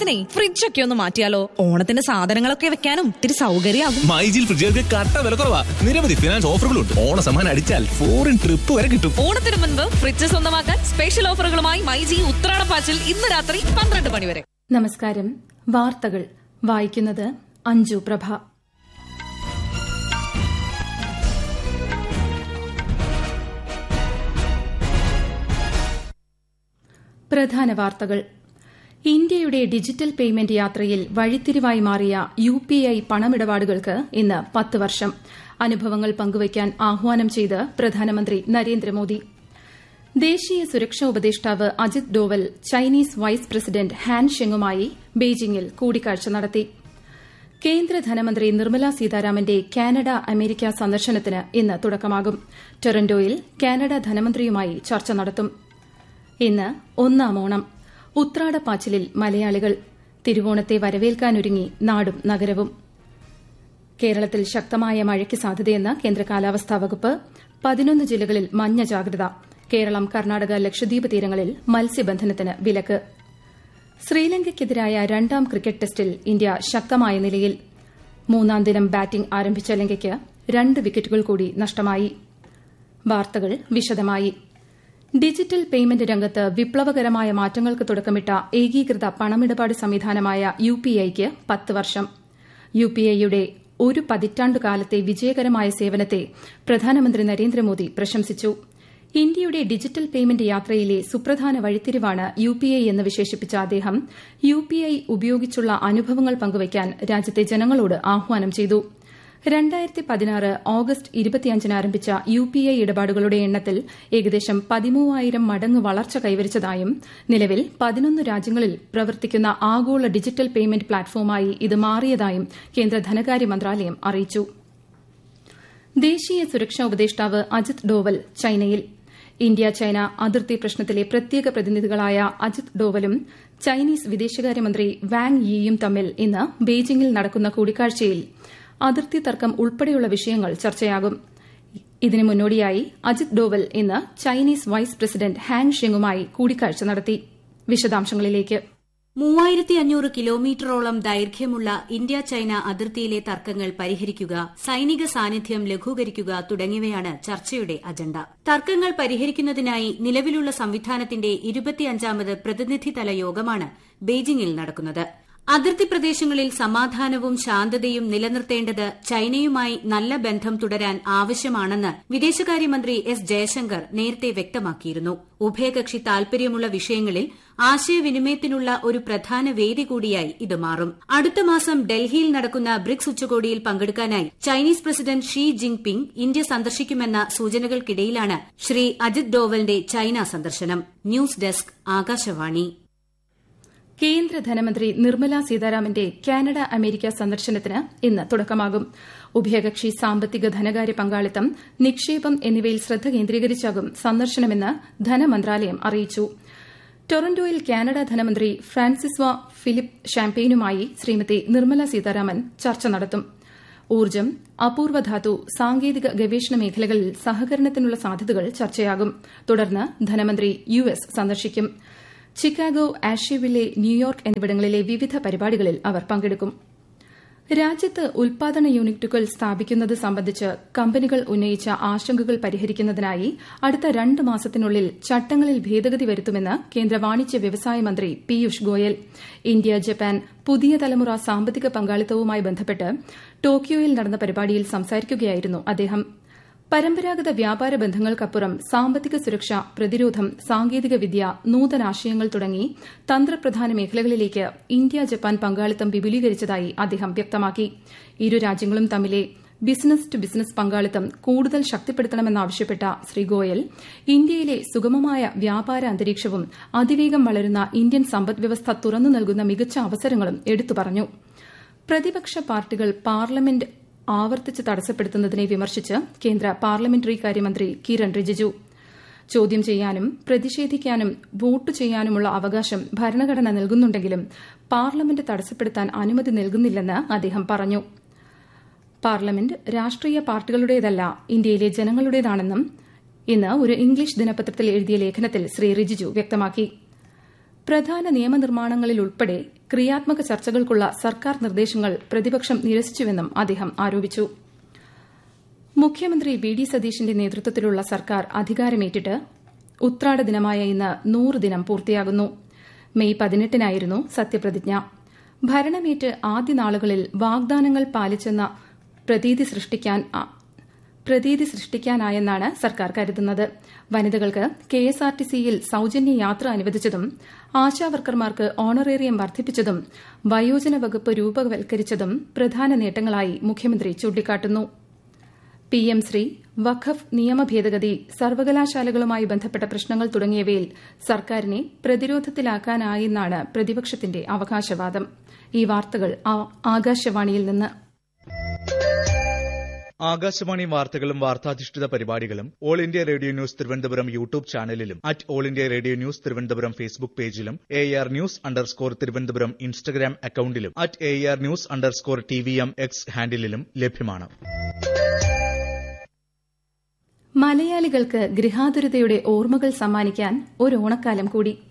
ഓണത്തിനെ ഫ്രിഡ്ജൊക്കെ ഒന്ന് മാറ്റിയാലോ ഓണത്തിന്റെ സാധനങ്ങളൊക്കെ വെക്കാനും ഇത്തിരി സൗകര്യമാകും മൈജിൽ ഫ്രിഡ്ജുകൾക്ക് കട്ട വില കുറവാ നിരവധി ഫിനാൻസ് ഓഫറുകളുണ്ട് ഓണ സമ്മാനം അടിച്ചാൽ ഫോറിൻ ട്രിപ്പ് വരെ കിട്ടും ഓണത്തിന് മുൻപ് ഫ്രിഡ്ജ് സ്വന്തമാക്കാൻ സ്പെഷ്യൽ ഓഫറുകളുമായി മൈജി ഉത്രാടപ്പാച്ചിൽ ഇന്ന് രാത്രി പന്ത്രണ്ട് മണി വരെ നമസ്കാരം വാർത്തകൾ വായിക്കുന്നത് അഞ്ജു പ്രഭ പ്രധാന വാർത്തകൾ ഇന്ത്യയുടെ ഡിജിറ്റൽ പേയ്മെന്റ് യാത്രയിൽ വഴിത്തിരിവായി മാറിയ യു പി ഐ പണമിടപാടുകൾക്ക് ഇന്ന് പത്ത് വർഷം അനുഭവങ്ങൾ പങ്കുവയ്ക്കാൻ ആഹ്വാനം ചെയ്ത് പ്രധാനമന്ത്രി നരേന്ദ്രമോദി ദേശീയ സുരക്ഷാ ഉപദേഷ്ടാവ് Ajith Doval Chinese vice president Han ഷെങ്ങുമായി ബെയ്ജിംഗിൽ കൂടിക്കാഴ്ച നടത്തി കേന്ദ്ര ധനമന്ത്രി നിർമ്മല സീതാരാമന്റെ കാനഡ അമേരിക്ക സന്ദർശനത്തിന് ഇന്ന് തുടക്കമാകും ടൊറന്റോയിൽ കാനഡ ധനമന്ത്രിയുമായി ചർച്ച നടത്തും ഇന്ന് ഒന്നാം ഓണം ഉത്രാടപ്പാച്ചിലിൽ മലയാളികൾ തിരുവോണത്തെ വരവേൽക്കാനൊരുങ്ങി നാടും നഗരവും കേരളത്തിൽ ശക്തമായ മഴയ്ക്ക് സാധ്യതയെന്ന് കേന്ദ്ര കാലാവസ്ഥാ വകുപ്പ് പതിനൊന്ന് ജില്ലകളിൽ മഞ്ഞ ജാഗ്രത കേരളം കർണാടക ലക്ഷദ്വീപ് തീരങ്ങളിൽ മത്സ്യബന്ധനത്തിന് വിലക്ക് ശ്രീലങ്കയ്ക്കെതിരായ രണ്ടാം ക്രിക്കറ്റ് ടെസ്റ്റിൽ ഇന്ത്യ ശക്തമായ നിലയിൽ മൂന്നാം ദിനം ബാറ്റിംഗ് ആരംഭിച്ച ലങ്കയ്ക്ക് രണ്ട് വിക്കറ്റുകൾ കൂടി നഷ്ടമായി വാർത്തകൾ വിശദമായി ഡിജിറ്റൽ പേയ്മെന്റ് രംഗത്ത് വിപ്ലവകരമായ മാറ്റങ്ങൾക്ക് തുടക്കമിട്ട ഏകീകൃത പണമിടപാട് സംവിധാനമായ യു പി ഐക്ക് പത്ത് വർഷം യു പി ഐയുടെ ഒരു പതിറ്റാണ്ടു കാലത്തെ വിജയകരമായ സേവനത്തെ പ്രധാനമന്ത്രി നരേന്ദ്രമോദി പ്രശംസിച്ചു ഇന്ത്യയുടെ ഡിജിറ്റൽ പേയ്മെന്റ് യാത്രയിലെ സുപ്രധാന വഴിത്തിരിവാണ് യു പി ഐ എന്ന് വിശേഷിപ്പിച്ച അദ്ദേഹം യു പി ഐ ഉപയോഗിച്ചുള്ള അനുഭവങ്ങൾ പങ്കുവയ്ക്കാൻ രാജ്യത്തെ ജനങ്ങളോട് ആഹ്വാനം ചെയ്തു രണ്ടായിരത്തി പതിനാറ് ഓഗസ്റ്റ് ഇരുപത്തിയഞ്ചിന് ആരംഭിച്ച യു പി ഐ ഇടപാടുകളുടെ എണ്ണത്തിൽ ഏകദേശം പതിമൂവായിരം മടങ്ങ് വളർച്ച കൈവരിച്ചതായും നിലവിൽ പതിനൊന്ന് രാജ്യങ്ങളിൽ പ്രവർത്തിക്കുന്ന ആഗോള ഡിജിറ്റൽ പേയ്മെന്റ് പ്ലാറ്റ്ഫോമായി ഇത് മാറിയതായും കേന്ദ്ര ധനകാര്യ മന്ത്രാലയം അറിയിച്ചു ദേശീയ സുരക്ഷാ ഉപദേഷ്ടാവ് അജിത് ഡോവൽ ചൈനയിൽ ഇന്ത്യ ചൈന അതിർത്തി പ്രശ്നത്തിലെ പ്രത്യേക പ്രതിനിധികളായ അജിത് ഡോവലും ചൈനീസ് വിദേശകാര്യമന്ത്രി വാങ് യിയും തമ്മിൽ ഇന്ന് ബെയ്ജിംഗിൽ നടക്കുന്ന കൂടിക്കാഴ്ചയിൽ അതിർത്തി തർക്കം ഉൾപ്പെടെയുള്ള വിഷയങ്ങൾ ചർച്ചയാകും ഇതിന് മുന്നോടിയായി അജിത് ഡോവൽ ഇന്ന് ചൈനീസ് വൈസ് പ്രസിഡന്റ് ഹാൻ ഷെങ്ങുമായി കൂടിക്കാഴ്ച നടത്തി വിശദാംശങ്ങളിലേക്ക് മൂവായിരത്തി അഞ്ഞൂറ് കിലോമീറ്ററോളം ദൈർഘ്യമുള്ള ഇന്ത്യ ചൈന അതിർത്തിയിലെ തർക്കങ്ങൾ പരിഹരിക്കുക സൈനിക സാന്നിധ്യം ലഘൂകരിക്കുക തുടങ്ങിയവയാണ് ചർച്ചയുടെ അജണ്ട തർക്കങ്ങൾ പരിഹരിക്കുന്നതിനായി നിലവിലുള്ള സംവിധാനത്തിന്റെ ഇരുപത്തിയഞ്ചാമത് പ്രതിനിധിതല യോഗമാണ് ബെയ്ജിംഗിൽ നടക്കുന്നത് അതിർത്തി പ്രദേശങ്ങളിൽ സമാധാനവും ശാന്തതയും നിലനിർത്തേണ്ടത് ചൈനയുമായി നല്ല ബന്ധം തുടരാൻ ആവശ്യമാണെന്ന് വിദേശകാര്യമന്ത്രി എസ് ജയശങ്കർ നേരത്തെ വ്യക്തമാക്കിയിരുന്നു ഉഭയകക്ഷി താൽപര്യമുള്ള വിഷയങ്ങളിൽ ആശയവിനിമയത്തിനുള്ള ഒരു പ്രധാന വേദി കൂടിയായി ഇത് മാറും അടുത്ത മാസം ഡൽഹിയിൽ നടക്കുന്ന ബ്രിക്സ് ഉച്ചകോടിയിൽ പങ്കെടുക്കാനായി Chinese president Xi Jinping India സന്ദർശിക്കുമെന്ന സൂചനകൾക്കിടയിലാണ് ശ്രീ അജിത് ഡോവലിന്റെ ചൈന സന്ദർശനം ന്യൂസ് ഡെസ്ക് ആകാശവാണി കേന്ദ്ര ധനമന്ത്രി നിർമ്മല സീതാരാമന്റെ കാനഡ അമേരിക്ക സന്ദർശനത്തിന് ഇന്ന് തുടക്കമാകും ഉഭയകക്ഷി സാമ്പത്തിക ധനകാര്യ പങ്കാളിത്തം നിക്ഷേപം എന്നിവയിൽ ശ്രദ്ധ കേന്ദ്രീകരിച്ചാകും സന്ദർശനമെന്ന് ധനമന്ത്രാലയം അറിയിച്ചു ടൊറന്റോയിൽ കാനഡ ധനമന്ത്രി ഫ്രാൻസിസ്വ ഫിലിപ്പ് ഷാംപെയിനുമായി ശ്രീമതി നിർമ്മല സീതാരാമൻ ചർച്ച നടത്തും ഊർജ്ജം അപൂർവധാതു സാങ്കേതിക ഗവേഷണ മേഖലകളിൽ സഹകരണത്തിനുള്ള സാധ്യതകൾ ചർച്ചയാകും തുടർന്ന് ധനമന്ത്രി യു എസ് സന്ദർശിക്കും ചിക്കാഗോ ആഷ്യവില്ലെ ന്യൂയോർക്ക് എന്നിവിടങ്ങളിലെ വിവിധ പരിപാടികളിൽ അവർ പങ്കെടുക്കും രാജ്യത്ത് ഉൽപാദന യൂണിറ്റുകൾ സ്ഥാപിക്കുന്നത് സംബന്ധിച്ച് കമ്പനികൾ ഉന്നയിച്ച ആശങ്കകൾ പരിഹരിക്കുന്നതിനായി അടുത്ത രണ്ട് മാസത്തിനുള്ളിൽ ചട്ടങ്ങളിൽ ഭേദഗതി വരുത്തുമെന്ന് കേന്ദ്ര വാണിജ്യ വ്യവസായ മന്ത്രി പീയൂഷ് ഗോയൽ ഇന്ത്യ ജപ്പാൻ പുതിയ തലമുറ സാമ്പത്തിക പങ്കാളിത്തവുമായി ബന്ധപ്പെട്ട് ടോക്കിയോയിൽ നടന്ന പരിപാടിയിൽ സംസാരിക്കുകയായിരുന്നു അദ്ദേഹം പരമ്പരാഗത വ്യാപാര ബന്ധങ്ങൾക്കപ്പുറം സാമ്പത്തിക സുരക്ഷ പ്രതിരോധം സാങ്കേതികവിദ്യ നൂതനാശയങ്ങൾ തുടങ്ങി തന്ത്രപ്രധാന മേഖലകളിലേക്ക് ഇന്ത്യ ജപ്പാൻ പങ്കാളിത്തം വിപുലീകരിച്ചതായി അദ്ദേഹം വ്യക്തമാക്കി ഇരു രാജ്യങ്ങളും തമ്മിലെ ബിസിനസ് ടു ബിസിനസ് പങ്കാളിത്തം കൂടുതൽ ശക്തിപ്പെടുത്തണമെന്നാവശ്യപ്പെട്ട ശ്രീ ഗോയൽ ഇന്ത്യയിലെ സുഗമമായ വ്യാപാര അന്തരീക്ഷവും അതിവേഗം വളരുന്ന ഇന്ത്യൻ സമ്പദ്വ്യവസ്ഥ തുറന്നു നൽകുന്ന മികച്ച അവസരങ്ങളും എടുത്തു പറഞ്ഞു പ്രതിപക്ഷ പാർട്ടികൾ പാർലമെന്റ് ആവർത്തിച്ച് തടസ്സപ്പെടുത്തുന്നതിനെ വിമർശിച്ച് കേന്ദ്ര പാർലമെന്ററി കാര്യമന്ത്രി കിരൺ റിജിജു ചോദ്യം ചെയ്യാനും പ്രതിഷേധിക്കാനും വോട്ട് ചെയ്യാനുമുള്ള അവകാശം ഭരണഘടന നൽകുന്നുണ്ടെങ്കിലും പാർലമെന്റ് തടസ്സപ്പെടുത്താൻ അനുമതി നൽകുന്നില്ലെന്ന് അദ്ദേഹം പറഞ്ഞു പാർലമെന്റ് രാഷ്ട്രീയ പാർട്ടികളുടേതല്ല ഇന്ത്യയിലെ ജനങ്ങളുടേതാണെന്നും ഇന്ന് ഒരു ഇംഗ്ലീഷ് ദിനപത്രത്തിൽ എഴുതിയ ലേഖനത്തിൽ ശ്രീ റിജിജു വ്യക്തമാക്കി പ്രധാന നിയമനിർമ്മാണങ്ങളിലുൾപ്പെടെ ക്രിയാത്മക ചർച്ചകൾക്കുള്ള സർക്കാർ നിർദ്ദേശങ്ങൾ പ്രതിപക്ഷം നിരസിച്ചുവെന്നും അദ്ദേഹം ആരോപിച്ചു മുഖ്യമന്ത്രി വി ഡി സതീഷിന്റെ നേതൃത്വത്തിലുള്ള സർക്കാർ അധികാരമേറ്റിട്ട് ഉത്രാട ദിനമായ ഇന്ന് നൂറ് ദിനം പൂർത്തിയാകുന്നു മെയ് പതിനെട്ടിനായിരുന്നു സത്യപ്രതിജ്ഞ ഭരണമേറ്റ് ആദ്യ നാളുകളിൽ വാഗ്ദാനങ്ങൾ പാലിച്ചെന്ന പ്രതീതി സൃഷ്ടിക്കാൻ പ്രതീതി സൃഷ്ടിക്കാനായെന്നാണ് സർക്കാർ കരുതുന്നത് വനിതകൾക്ക് കെഎസ്ആർടിസിയിൽ സൌജന്യ യാത്ര അനുവദിച്ചതും ആശാവർക്കർമാർക്ക് ഓണറേറിയം വർദ്ധിപ്പിച്ചതും വയോജന വകുപ്പ് രൂപവൽക്കരിച്ചതും പ്രധാന നേട്ടങ്ങളായി മുഖ്യമന്ത്രി ചൂണ്ടിക്കാട്ടുന്നു പിഎം ശ്രീ വഖഫ് നിയമ ഭേദഗതി സർവകലാശാലകളുമായി ബന്ധപ്പെട്ട പ്രശ്നങ്ങൾ തുടങ്ങിയവയിൽ സർക്കാരിനെ പ്രതിരോധത്തിലാക്കാനായെന്നാണ് പ്രതിപക്ഷത്തിന്റെ അവകാശവാദം ഈ വാർത്തകൾ ആകാശവാണിയിൽ നിന്ന് ആകാശവാണി വാർത്തകളും വാർത്താധിഷ്ഠിത പരിപാടികളും all India radio news Thiruvananthapuram YouTube ചാനലിലും at all India radio news Thiruvananthapuram Facebook പേജിലും A R news underscore Thiruvananthapuram Instagram അക്കൌണ്ടിലും at A R news underscore T V M X ഹാൻഡിലും ലഭ്യമാണ് മലയാളികൾക്ക് ഗൃഹാതുരതയുടെ ഓർമ്മകൾ സമ്മാനിക്കാൻ ഒരു ഓണക്കാലം കൂടി